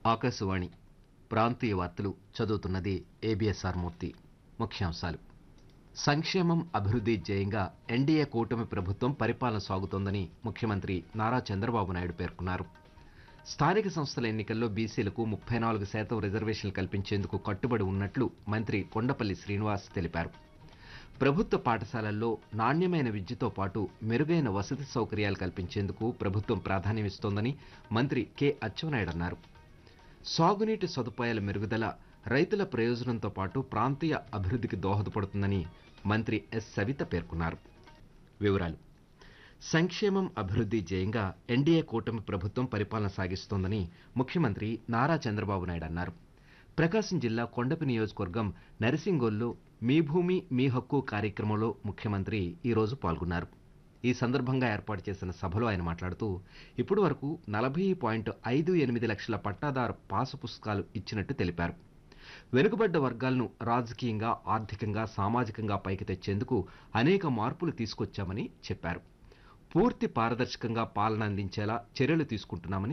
ఆకాశవాణి ప్రాంతీయ వార్తలు చదువుతున్నది ఏబిఎస్ఆర్ మూర్తి ముఖ్యాంశాలు సంక్షేమం అభివృద్ధి ధ్యేయంగా ఎన్డీఏ కూటమి ప్రభుత్వం పరిపాలన సాగుతోందని ముఖ్యమంత్రి నారా చంద్రబాబు నాయుడు పేర్కొన్నారు స్థానిక సంస్థల ఎన్నికల్లో బీసీలకు ముప్పై నాలుగు శాతం రిజర్వేషన్లు కల్పించేందుకు కట్టుబడి ఉన్నట్లు మంత్రి కొండపల్లి శ్రీనివాస్ తెలిపారు ప్రభుత్వ పాఠశాలల్లో నాణ్యమైన విద్యతో పాటు మెరుగైన వసతి సౌకర్యాలు కల్పించేందుకు ప్రభుత్వం ప్రాధాన్యమిస్తోందని మంత్రి కె అచ్చెన్నాయుడు అన్నారు సాగునీటి సదుపాయాల మెరుగుదల రైతుల ప్రయోజనంతో పాటు ప్రాంతీయ అభివృద్ధికి దోహదపడుతుందని మంత్రి ఎస్ సవిత పేర్కొన్నారు వివరాలు సంక్షేమం అభివృద్ధి ధ్యేయంగా ఎన్డీఏ కూటమి ప్రభుత్వం పరిపాలన సాగిస్తోందని ముఖ్యమంత్రి నారా చంద్రబాబు నాయుడు అన్నారు ప్రకాశం జిల్లా కొండపి నియోజకవర్గం నరసింగోల్లో మీ భూమి మీ హక్కు కార్యక్రమంలో ముఖ్యమంత్రి ఈరోజు పాల్గొన్నారు ఈ సందర్భంగా ఏర్పాటు చేసిన సభలో ఆయన మాట్లాడుతూ ఇప్పటి వరకు నలభై పాయింట్ ఐదు ఎనిమిది లక్షల పట్టాదారు పాసు పుస్తకాలు ఇచ్చినట్టు తెలిపారు వెనుకబడ్డ వర్గాలను రాజకీయంగా ఆర్థికంగా సామాజికంగా పైకి తెచ్చేందుకు అనేక మార్పులు తీసుకొచ్చామని చెప్పారు పూర్తి పారదర్శకంగా పాలన అందించేలా చర్యలు తీసుకుంటున్నామని